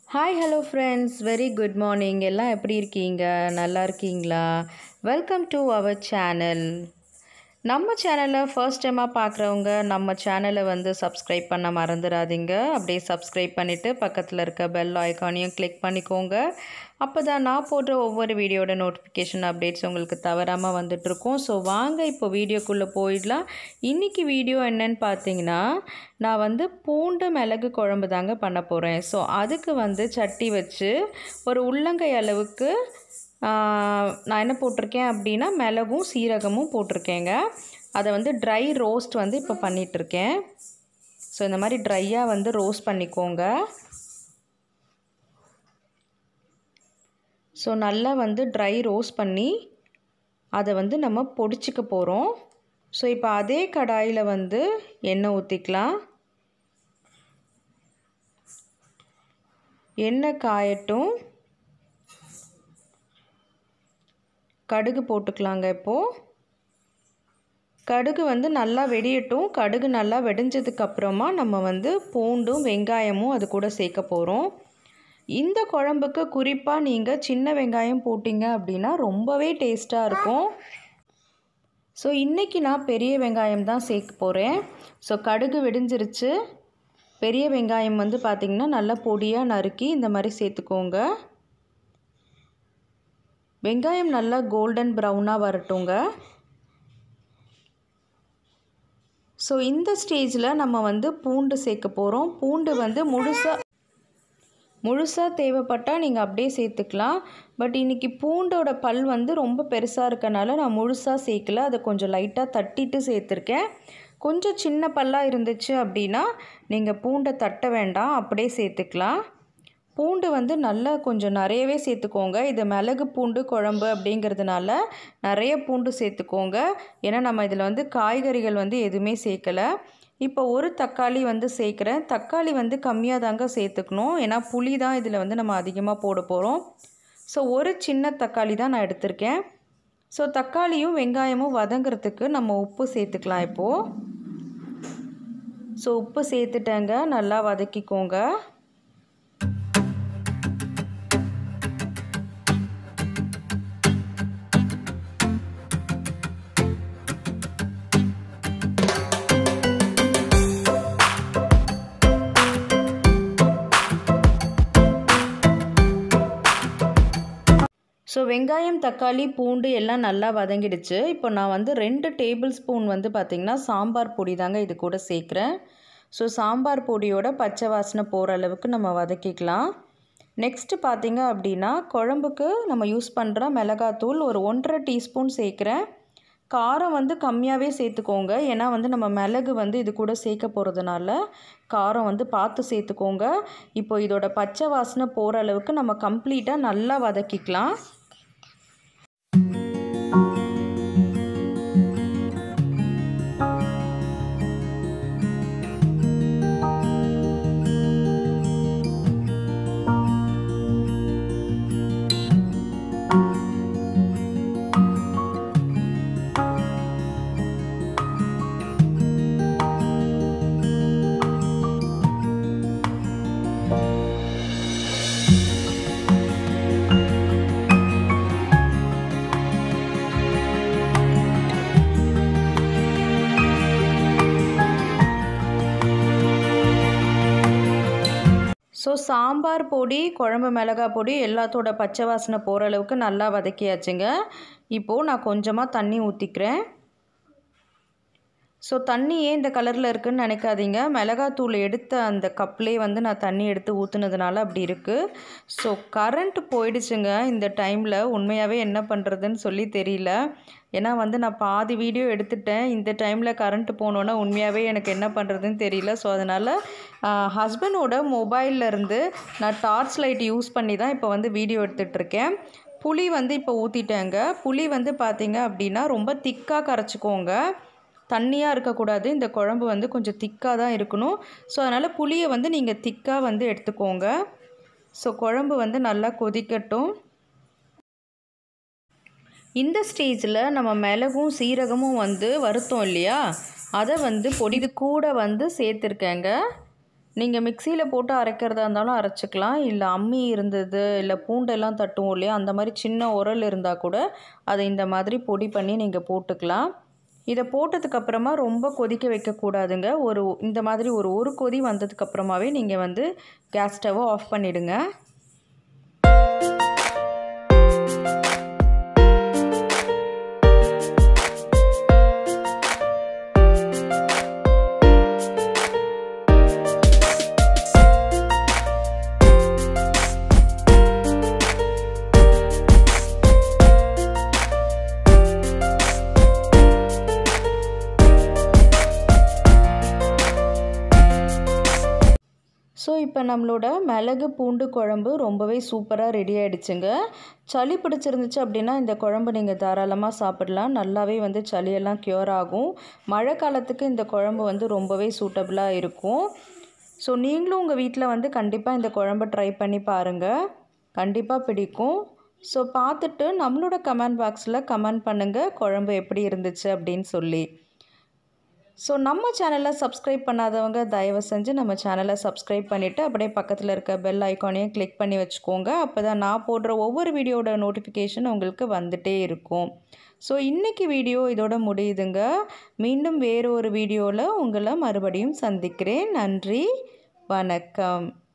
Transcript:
hi hello friends very good morning எல்லாம் எப்படி இருக்கீங்க நல்லா இருக்கீங்களா வெல்கம் டு அவர் சேனல் நம்ம சேனலை ஃபர்ஸ்ட் டைமாக பார்க்குறவங்க நம்ம சேனலை வந்து சப்ஸ்கிரைப் பண்ண மறந்துடாதீங்க அப்படியே சப்ஸ்கிரைப் பண்ணிவிட்டு பக்கத்தில் இருக்க பெல் ஐக்கானையும் கிளிக் பண்ணிக்கோங்க அப்போ தான் நான் போடுற ஒவ்வொரு வீடியோட நோட்டிஃபிகேஷன் அப்டேட்ஸ் உங்களுக்கு தவறாமல் வந்துட்டுருக்கோம் ஸோ வாங்க இப்போ வீடியோக்குள்ளே போயிடலாம் இன்றைக்கி வீடியோ என்னன்னு பார்த்தீங்கன்னா நான் வந்து பூண்டு மிளகு குழம்பு தாங்க பண்ண போகிறேன் ஸோ அதுக்கு வந்து சட்டி வச்சு ஒரு உள்ளங்கை அளவுக்கு ஆஹ், நான் என்ன போட்டிருக்கேன் அப்படின்னா மிளகும் சீரகமும் போட்டிருக்கேங்க அதை வந்து ட்ரை ரோஸ்ட் வந்து இப்போ பண்ணிகிட்ருக்கேன் ஸோ இந்த மாதிரி ட்ரையாக வந்து ரோஸ்ட் பண்ணிக்கோங்க ஸோ நல்லா வந்து ட்ரை ரோஸ்ட் பண்ணி அதை வந்து நம்ம பொடிச்சிக்க போகிறோம் ஸோ இப்போ அதே கடாயில் வந்து எண்ணெய் ஊற்றிக்கலாம் எண்ணெய் காயட்டும் கடுகு போட்டுக்கலாங்க இப்போது கடுகு வந்து நல்லா வெடியட்டும் கடுகு நல்லா வெடிஞ்சதுக்கு அப்புறமா நம்ம வந்து பூண்டும் வெங்காயமும் அது கூட சேர்க்க போகிறோம் இந்த குழம்புக்கு குறிப்பாக நீங்கள் சின்ன வெங்காயம் போட்டிங்க அப்படின்னா ரொம்பவே டேஸ்ட்டாக இருக்கும் ஸோ இன்றைக்கி நான் பெரிய வெங்காயம் தான் சேர்க்க போகிறேன் ஸோ கடுகு வெடிஞ்சிருச்சு பெரிய வெங்காயம் வந்து பார்த்திங்கன்னா நல்லா பொடியாக நறுக்கி இந்த மாதிரி சேர்த்துக்கோங்க வெங்காயம் நல்லா கோல்டன் ப்ரௌனாக வரட்டுங்க ஸோ இந்த ஸ்டேஜில் நம்ம வந்து பூண்டு சேர்க்க போகிறோம் பூண்டு வந்து முழுசாக முழுசாக தேவைப்பட்டால் நீங்கள் அப்படியே சேர்த்துக்கலாம் பட் இன்றைக்கி பூண்டோட பல் வந்து ரொம்ப பெருசாக இருக்கனால நான் முழுசாக சேர்க்கல அதை கொஞ்சம் லைட்டாக தட்டிட்டு சேர்த்துருக்கேன் கொஞ்சம் சின்ன பல்லாக இருந்துச்சு அப்படின்னா நீங்கள் பூண்டை தட்ட வேண்டாம் அப்படியே சேர்த்துக்கலாம் பூண்டு வந்து நல்லா கொஞ்சம் நிறையவே சேர்த்துக்கோங்க இது மிளகு பூண்டு குழம்பு அப்படிங்கிறதுனால நிறைய பூண்டு சேர்த்துக்கோங்க ஏன்னா நம்ம இதில் வந்து காய்கறிகள் வந்து எதுவுமே சேர்க்கலை இப்போ ஒரு தக்காளி வந்து சேர்க்குறேன் தக்காளி வந்து கம்மியாக தாங்க சேர்த்துக்கணும் ஏன்னா புளி தான் இதில் வந்து நம்ம அதிகமாக போட போகிறோம் ஸோ ஒரு சின்ன தக்காளி தான் நான் எடுத்திருக்கேன் ஸோ தக்காளியும் வெங்காயமும் வதங்கிறதுக்கு நம்ம உப்பு சேர்த்துக்கலாம் இப்போது ஸோ உப்பு சேர்த்துட்டேங்க நல்லா வதக்கிக்கோங்க ஸோ வெங்காயம் தக்காளி பூண்டு எல்லாம் நல்லா வதங்கிடுச்சு இப்போ நான் வந்து ரெண்டு டேபிள் ஸ்பூன் வந்து பார்த்திங்கன்னா சாம்பார் பொடி தாங்க இது கூட சேர்க்குறேன் ஸோ சாம்பார் பொடியோட பச்சை வாசனை போகிற அளவுக்கு நம்ம வதக்கிக்கலாம் நெக்ஸ்ட்டு பார்த்தீங்க அப்படின்னா குழம்புக்கு நம்ம யூஸ் பண்ணுற மிளகாத்தூள் ஒரு ஒன்றரை டீஸ்பூன் சேர்க்குறேன் காரம் வந்து கம்மியாகவே சேர்த்துக்கோங்க ஏன்னா வந்து நம்ம மிளகு வந்து இது கூட சேர்க்க போகிறதுனால காரம் வந்து பார்த்து சேர்த்துக்கோங்க இப்போ இதோட பச்சை வாசனை போகிற அளவுக்கு நம்ம கம்ப்ளீட்டாக நல்லா வதக்கிக்கலாம் ஸோ சாம்பார் பொடி குழம்பு மிளகாய் பொடி எல்லாத்தோட பச்சை வாசனை போகிற அளவுக்கு நல்லா வதக்கியாச்சுங்க இப்போது நான் கொஞ்சமாக தண்ணி ஊற்றிக்கிறேன் ஸோ தண்ணி ஏன் இந்த கலரில் இருக்குன்னு நினைக்காதீங்க மிளகாத்தூள் எடுத்த அந்த கப்லேயே வந்து நான் தண்ணி எடுத்து ஊற்றுனதுனால அப்படி இருக்குது ஸோ கரண்ட் போயிடுச்சுங்க இந்த டைமில் உண்மையாகவே என்ன பண்ணுறதுன்னு சொல்லி தெரியல ஏன்னா வந்து நான் பாதி வீடியோ எடுத்துட்டேன் இந்த டைமில் கரண்ட் போனோன்னா உண்மையாகவே எனக்கு என்ன பண்ணுறதுன்னு தெரியல ஸோ அதனால் ஹஸ்பண்டோட மொபைல்லேருந்து நான் டார்ச் லைட் யூஸ் பண்ணி தான் இப்போ வந்து வீடியோ எடுத்துகிட்ருக்கேன் புளி வந்து இப்போ ஊற்றிட்டேங்க புளி வந்து பார்த்தீங்க அப்படின்னா ரொம்ப திக்காக கரைச்சிக்கோங்க தண்ணியாக இருக்கக்கூடாது இந்த குழம்பு வந்து கொஞ்சம் திக்காக தான் இருக்கணும் ஸோ அதனால் புளியை வந்து நீங்கள் திக்காக வந்து எடுத்துக்கோங்க ஸோ குழம்பு வந்து நல்லா கொதிக்கட்டும் இந்த ஸ்டேஜில் நம்ம மிளகும் சீரகமும் வந்து வருத்தோம் இல்லையா அதை வந்து பொடி கூட வந்து சேர்த்துருக்கேங்க நீங்கள் மிக்சியில் போட்டு அரைக்கிறதா இருந்தாலும் அரைச்சிக்கலாம் இல்லை அம்மி இருந்தது இல்லை பூண்டெல்லாம் தட்டுவோம் இல்லையா அந்த மாதிரி சின்ன உரல் இருந்தால் கூட அதை இந்த மாதிரி பொடி பண்ணி நீங்கள் போட்டுக்கலாம் இதை போட்டதுக்கப்புறமா ரொம்ப கொதிக்க வைக்கக்கூடாதுங்க ஒரு இந்த மாதிரி ஒரு ஒரு கொதி வந்ததுக்கப்புறமாவே நீங்கள் வந்து கேஸ் ஸ்டவ்வை ஆஃப் பண்ணிவிடுங்க ஸோ இப்போ நம்மளோட மிளகு பூண்டு குழம்பு ரொம்பவே சூப்பராக ரெடி ஆகிடுச்சுங்க சளி பிடிச்சிருந்துச்சு அப்படின்னா இந்த குழம்பு நீங்கள் தாராளமாக சாப்பிடலாம் நல்லாவே வந்து சளியெல்லாம் க்யூர் ஆகும் மழை காலத்துக்கு இந்த குழம்பு வந்து ரொம்பவே சூட்டபுளாக இருக்கும் ஸோ நீங்களும் உங்கள் வீட்டில் வந்து கண்டிப்பாக இந்த குழம்பை ட்ரை பண்ணி பாருங்கள் கண்டிப்பாக பிடிக்கும் ஸோ பார்த்துட்டு நம்மளோட கமெண்ட் பாக்ஸில் கமெண்ட் பண்ணுங்கள் குழம்பு எப்படி இருந்துச்சு அப்படின்னு சொல்லி ஸோ நம்ம சேனலை சப்ஸ்கிரைப் பண்ணாதவங்க தயவு செஞ்சு நம்ம சேனலை சப்ஸ்கிரைப் பண்ணிவிட்டு அப்படியே பக்கத்தில் இருக்க பெல் ஐக்கானையும் கிளிக் பண்ணி வச்சுக்கோங்க அப்போ தான் நான் போடுற ஒவ்வொரு வீடியோட நோட்டிஃபிகேஷன் உங்களுக்கு வந்துகிட்டே இருக்கும் ஸோ இன்றைக்கி வீடியோ இதோட முடியுதுங்க மீண்டும் வேறு ஒரு வீடியோவில் உங்களை மறுபடியும் சந்திக்கிறேன் நன்றி வணக்கம்